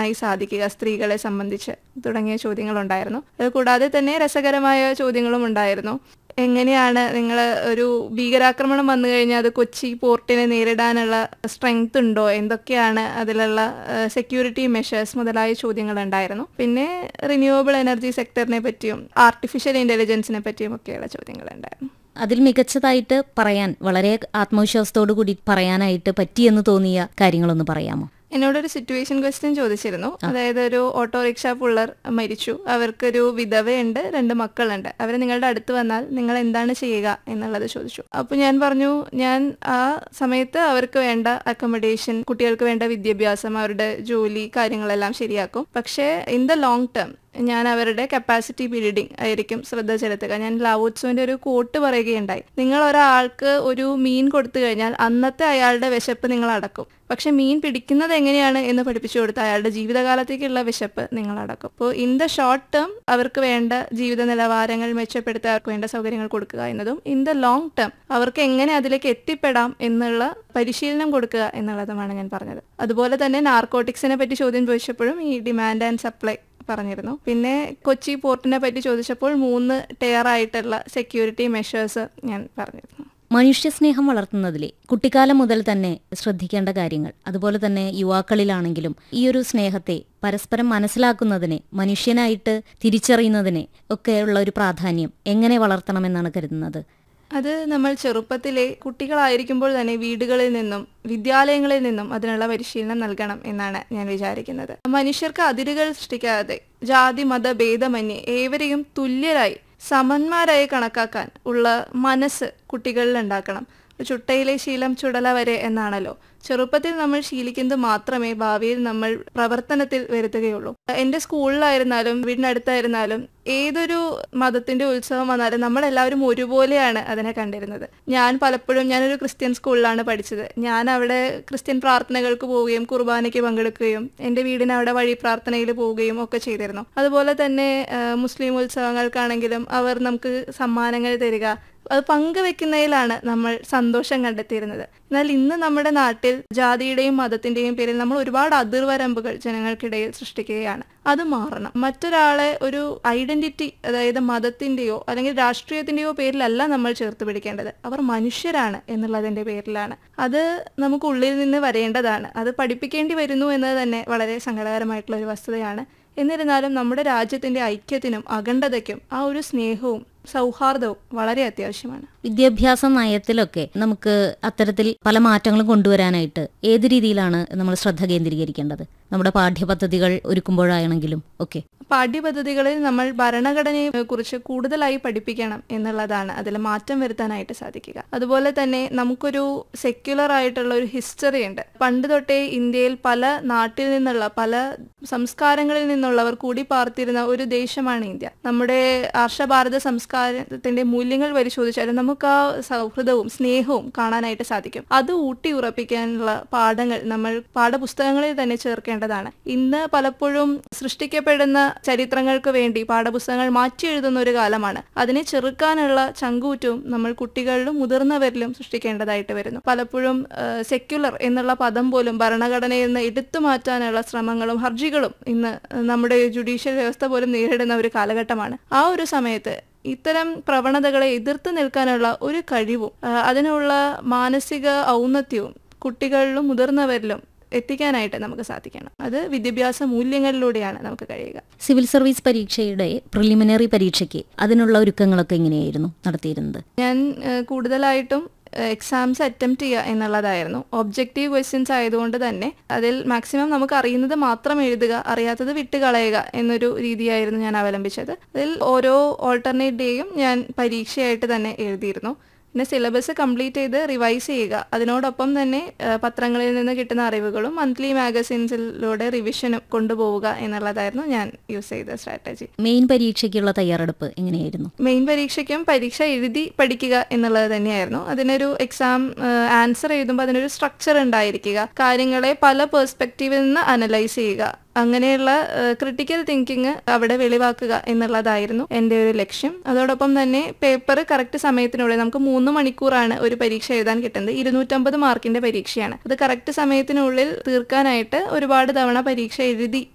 ചെയ്യാനായി സാധിക്കുക സ്ത്രീകളെ സംബന്ധിച്ച് തുടങ്ങിയ ചോദ്യങ്ങളുണ്ടായിരുന്നു അത് കൂടാതെ തന്നെ രസകരമായ ചോദ്യങ്ങളും ഉണ്ടായിരുന്നു എങ്ങനെയാണ് നിങ്ങൾ ഒരു ഭീകരാക്രമണം വന്നു കഴിഞ്ഞാൽ അത് കൊച്ചി പോർട്ടിനെ നേരിടാനുള്ള സ്ട്രെങ്ത് ഉണ്ടോ എന്തൊക്കെയാണ് അതിലുള്ള സെക്യൂരിറ്റി മെഷേഴ്സ് മുതലായ ചോദ്യങ്ങൾ ഉണ്ടായിരുന്നു പിന്നെ റിന്യൂവബിൾ എനർജി സെക്ടറിനെ പറ്റിയും ആർട്ടിഫിഷ്യൽ ഇന്റലിജൻസിനെ പറ്റിയും ഒക്കെയുള്ള ചോദ്യങ്ങൾ ഉണ്ടായിരുന്നു അതിൽ മികച്ചതായിട്ട് പറയാൻ വളരെ ആത്മവിശ്വാസത്തോടു കൂടി പറയാനായിട്ട് പറ്റിയെന്ന് തോന്നിയ കാര്യങ്ങളൊന്ന് പറയാമോ എന്നോടൊരു സിറ്റുവേഷൻ ക്വസ്റ്റ്യൻ ചോദിച്ചിരുന്നു അതായത് ഒരു ഓട്ടോറിക്ഷ പുള്ളർ മരിച്ചു അവർക്കൊരു വിധവയുണ്ട് രണ്ട് മക്കളുണ്ട് അവർ നിങ്ങളുടെ അടുത്ത് വന്നാൽ നിങ്ങൾ എന്താണ് ചെയ്യുക എന്നുള്ളത് ചോദിച്ചു അപ്പോൾ ഞാൻ പറഞ്ഞു ഞാൻ ആ സമയത്ത് അവർക്ക് വേണ്ട അക്കോമഡേഷൻ കുട്ടികൾക്ക് വേണ്ട വിദ്യാഭ്യാസം അവരുടെ ജോലി കാര്യങ്ങളെല്ലാം ശരിയാക്കും പക്ഷേ ഇൻ ദ ലോങ് ടേം ഞാൻ അവരുടെ കപ്പാസിറ്റി ബിൽഡിംഗ് ആയിരിക്കും ശ്രദ്ധ ചെലുത്തുക ഞാൻ ലാവോത്സവന്റെ ഒരു കോട്ട് പറയുകയുണ്ടായി നിങ്ങൾ ഒരാൾക്ക് ഒരു മീൻ കൊടുത്തു കഴിഞ്ഞാൽ അന്നത്തെ അയാളുടെ വിശപ്പ് നിങ്ങൾ അടക്കും പക്ഷെ മീൻ പിടിക്കുന്നത് എങ്ങനെയാണ് എന്ന് പഠിപ്പിച്ചു കൊടുത്ത അയാളുടെ ജീവിതകാലത്തേക്കുള്ള വിശപ്പ് നിങ്ങൾ അടക്കും അപ്പോൾ ഇൻ ദ ഷോർട്ട് ടേം അവർക്ക് വേണ്ട ജീവിത നിലവാരങ്ങൾ മെച്ചപ്പെടുത്താൻ അവർക്ക് വേണ്ട സൗകര്യങ്ങൾ കൊടുക്കുക എന്നതും ഇൻ ദ ലോങ് ടേം അവർക്ക് എങ്ങനെ അതിലേക്ക് എത്തിപ്പെടാം എന്നുള്ള പരിശീലനം കൊടുക്കുക എന്നുള്ളതുമാണ് ഞാൻ പറഞ്ഞത് അതുപോലെ തന്നെ നാർക്കോട്ടിക്സിനെ പറ്റി ചോദ്യം ചോദിച്ചപ്പോഴും ഈ ഡിമാൻഡ് ആൻഡ് സപ്ലൈ പറഞ്ഞിരുന്നു പിന്നെ കൊച്ചി പോർട്ടിനെ പറ്റി ചോദിച്ചപ്പോൾ മൂന്ന് ടയർ ആയിട്ടുള്ള സെക്യൂരിറ്റി മെഷേഴ്സ് ഞാൻ പറഞ്ഞിരുന്നു മനുഷ്യസ്നേഹം വളർത്തുന്നതിലെ കുട്ടിക്കാലം മുതൽ തന്നെ ശ്രദ്ധിക്കേണ്ട കാര്യങ്ങൾ അതുപോലെ തന്നെ യുവാക്കളിലാണെങ്കിലും ഈ ഒരു സ്നേഹത്തെ പരസ്പരം മനസ്സിലാക്കുന്നതിനെ മനുഷ്യനായിട്ട് തിരിച്ചറിയുന്നതിനെ ഒക്കെയുള്ള ഒരു പ്രാധാന്യം എങ്ങനെ വളർത്തണമെന്നാണ് കരുതുന്നത് അത് നമ്മൾ ചെറുപ്പത്തിലെ കുട്ടികളായിരിക്കുമ്പോൾ തന്നെ വീടുകളിൽ നിന്നും വിദ്യാലയങ്ങളിൽ നിന്നും അതിനുള്ള പരിശീലനം നൽകണം എന്നാണ് ഞാൻ വിചാരിക്കുന്നത് മനുഷ്യർക്ക് അതിരുകൾ സൃഷ്ടിക്കാതെ ജാതി മത ഭേദമന്യേ ഏവരെയും തുല്യരായി സമന്മാരായി കണക്കാക്കാൻ ഉള്ള മനസ്സ് കുട്ടികളിൽ ഉണ്ടാക്കണം ചുട്ടയിലെ ശീലം ചുടല വരെ എന്നാണല്ലോ ചെറുപ്പത്തിൽ നമ്മൾ ശീലിക്കുന്നത് മാത്രമേ ഭാവിയിൽ നമ്മൾ പ്രവർത്തനത്തിൽ വരുത്തുകയുള്ളൂ എൻ്റെ സ്കൂളിലായിരുന്നാലും വീടിനടുത്തായിരുന്നാലും ഏതൊരു മതത്തിന്റെ ഉത്സവം വന്നാലും നമ്മളെല്ലാവരും ഒരുപോലെയാണ് അതിനെ കണ്ടിരുന്നത് ഞാൻ പലപ്പോഴും ഞാനൊരു ക്രിസ്ത്യൻ സ്കൂളിലാണ് പഠിച്ചത് ഞാൻ അവിടെ ക്രിസ്ത്യൻ പ്രാർത്ഥനകൾക്ക് പോവുകയും കുർബാനയ്ക്ക് പങ്കെടുക്കുകയും എൻ്റെ വീടിന് അവിടെ വഴി പ്രാർത്ഥനയിൽ പോവുകയും ഒക്കെ ചെയ്തിരുന്നു അതുപോലെ തന്നെ ആ, മുസ്ലിം ഉത്സവങ്ങൾക്കാണെങ്കിലും അവർ നമുക്ക് സമ്മാനങ്ങൾ തരിക അത് പങ്കുവെക്കുന്നതിലാണ് നമ്മൾ സന്തോഷം കണ്ടെത്തിയിരുന്നത് എന്നാൽ ഇന്ന് നമ്മുടെ നാട്ടിൽ ജാതിയുടെയും മതത്തിന്റെയും പേരിൽ നമ്മൾ ഒരുപാട് അതിർവരമ്പുകൾ ജനങ്ങൾക്കിടയിൽ സൃഷ്ടിക്കുകയാണ് അത് മാറണം മറ്റൊരാളെ ഒരു ഐഡന്റിറ്റി അതായത് മതത്തിന്റെയോ അല്ലെങ്കിൽ രാഷ്ട്രീയത്തിന്റെയോ പേരിലല്ല നമ്മൾ ചേർത്ത് പിടിക്കേണ്ടത് അവർ മനുഷ്യരാണ് എന്നുള്ളതിന്റെ പേരിലാണ് അത് നമുക്ക് ഉള്ളിൽ നിന്ന് വരേണ്ടതാണ് അത് പഠിപ്പിക്കേണ്ടി വരുന്നു എന്നത് തന്നെ വളരെ സങ്കടകരമായിട്ടുള്ള ഒരു വസ്തുതയാണ് എന്നിരുന്നാലും നമ്മുടെ രാജ്യത്തിന്റെ ഐക്യത്തിനും അഖണ്ഡതയ്ക്കും ആ ഒരു സ്നേഹവും സൗഹാർദ്ദവും വളരെ അത്യാവശ്യമാണ് വിദ്യാഭ്യാസ നയത്തിലൊക്കെ നമുക്ക് അത്തരത്തിൽ പല മാറ്റങ്ങളും കൊണ്ടുവരാനായിട്ട് ഏത് രീതിയിലാണ് നമ്മൾ ശ്രദ്ധ കേന്ദ്രീകരിക്കേണ്ടത് നമ്മുടെ പാഠ്യപദ്ധതികൾ ഒരുക്കുമ്പോഴാണെങ്കിലും ഒക്കെ പാഠ്യപദ്ധതികളിൽ നമ്മൾ ഭരണഘടനയെ കുറിച്ച് കൂടുതലായി പഠിപ്പിക്കണം എന്നുള്ളതാണ് അതിൽ മാറ്റം വരുത്താനായിട്ട് സാധിക്കുക അതുപോലെ തന്നെ നമുക്കൊരു സെക്യുലർ ആയിട്ടുള്ള ഒരു ഹിസ്റ്ററി ഉണ്ട് പണ്ട് തൊട്ടേ ഇന്ത്യയിൽ പല നാട്ടിൽ നിന്നുള്ള പല സംസ്കാരങ്ങളിൽ നിന്നുള്ളവർ കൂടി പാർത്തിരുന്ന ഒരു ദേശമാണ് ഇന്ത്യ നമ്മുടെ ആർഷഭാരത സംസ്കാരത്തിന്റെ മൂല്യങ്ങൾ പരിശോധിച്ചാലും നമുക്ക് ആ സൗഹൃദവും സ്നേഹവും കാണാനായിട്ട് സാധിക്കും അത് ഊട്ടി ഉറപ്പിക്കാനുള്ള പാഠങ്ങൾ നമ്മൾ പാഠപുസ്തകങ്ങളിൽ തന്നെ ചേർക്കേണ്ടതാണ് ഇന്ന് പലപ്പോഴും സൃഷ്ടിക്കപ്പെടുന്ന ചരിത്രങ്ങൾക്ക് വേണ്ടി പാഠപുസ്തകങ്ങൾ മാറ്റി എഴുതുന്ന ഒരു കാലമാണ് അതിനെ ചെറുക്കാനുള്ള ചങ്കൂറ്റവും നമ്മൾ കുട്ടികളിലും മുതിർന്നവരിലും സൃഷ്ടിക്കേണ്ടതായിട്ട് വരുന്നു പലപ്പോഴും സെക്യുലർ എന്നുള്ള പദം പോലും ഭരണഘടനയിൽ നിന്ന് എടുത്തു മാറ്റാനുള്ള ശ്രമങ്ങളും ഹർജികളും ഇന്ന് നമ്മുടെ ജുഡീഷ്യൽ വ്യവസ്ഥ പോലും നേരിടുന്ന ഒരു കാലഘട്ടമാണ് ആ ഒരു സമയത്ത് ഇത്തരം പ്രവണതകളെ എതിർത്ത് നിൽക്കാനുള്ള ഒരു കഴിവും ആ, അതിനുള്ള മാനസിക ഔന്നത്യവും കുട്ടികളിലും മുതിർന്നവരിലും എത്തിക്കാനായിട്ട് നമുക്ക് സാധിക്കണം അത് വിദ്യാഭ്യാസ മൂല്യങ്ങളിലൂടെയാണ് നമുക്ക് കഴിയുക സിവിൽ സർവീസ് പരീക്ഷയുടെ പ്രിലിമിനറി പരീക്ഷയ്ക്ക് അതിനുള്ള ഒരുക്കങ്ങളൊക്കെ എങ്ങനെയായിരുന്നു നടത്തിയിരുന്നത് ഞാൻ ഏഹ്, കൂടുതലായിട്ടും എക്സാംസ് അറ്റംപ്റ്റ് ചെയ്യുക എന്നുള്ളതായിരുന്നു ഒബ്ജക്റ്റീവ് ക്വസ്റ്റ്യൻസ് ആയതുകൊണ്ട് തന്നെ അതിൽ മാക്സിമം നമുക്ക് അറിയുന്നത് മാത്രം എഴുതുക അറിയാത്തത് വിട്ട് കളയുക എന്നൊരു രീതിയായിരുന്നു ഞാൻ അവലംബിച്ചത് അതിൽ ഓരോ ഓൾട്ടർനേറ്റ് ഡേയും ഞാൻ പരീക്ഷയായിട്ട് തന്നെ എഴുതിയിരുന്നു പിന്നെ സിലബസ് കംപ്ലീറ്റ് ചെയ്ത് റിവൈസ് ചെയ്യുക അതിനോടൊപ്പം തന്നെ ഏഹ്, പത്രങ്ങളിൽ നിന്ന് കിട്ടുന്ന അറിവുകളും മന്ത്ലി മാഗസിൻസിലൂടെ റിവിഷനും കൊണ്ടുപോവുക എന്നുള്ളതായിരുന്നു ഞാൻ യൂസ് ചെയ്ത സ്ട്രാറ്റജി മെയിൻ പരീക്ഷയ്ക്കുള്ള തയ്യാറെടുപ്പ് എങ്ങനെയായിരുന്നു മെയിൻ പരീക്ഷയ്ക്കും പരീക്ഷ എഴുതി പഠിക്കുക എന്നുള്ളത് തന്നെയായിരുന്നു അതിനൊരു എക്സാം ആൻസർ എഴുതുമ്പോൾ അതിനൊരു സ്ട്രക്ചർ ഉണ്ടായിരിക്കുക കാര്യങ്ങളെ പല പേഴ്സ്പെക്റ്റീവിൽ നിന്ന് അനലൈസ് ചെയ്യുക അങ്ങനെയുള്ള ക്രിട്ടിക്കൽ തിങ്കിങ് അവിടെ വെളിവാക്കുക എന്നുള്ളതായിരുന്നു എൻ്റെ ഒരു ലക്ഷ്യം അതോടൊപ്പം തന്നെ പേപ്പർ കറക്റ്റ് സമയത്തിനുള്ളിൽ നമുക്ക് മൂന്ന് മണിക്കൂറാണ് ഒരു പരീക്ഷ എഴുതാൻ കിട്ടുന്നത് ഇരുന്നൂറ്റമ്പത് മാർക്കിന്റെ പരീക്ഷയാണ് അത് കറക്റ്റ് സമയത്തിനുള്ളിൽ തീർക്കാനായിട്ട് ഒരുപാട് തവണ പരീക്ഷ എഴുതി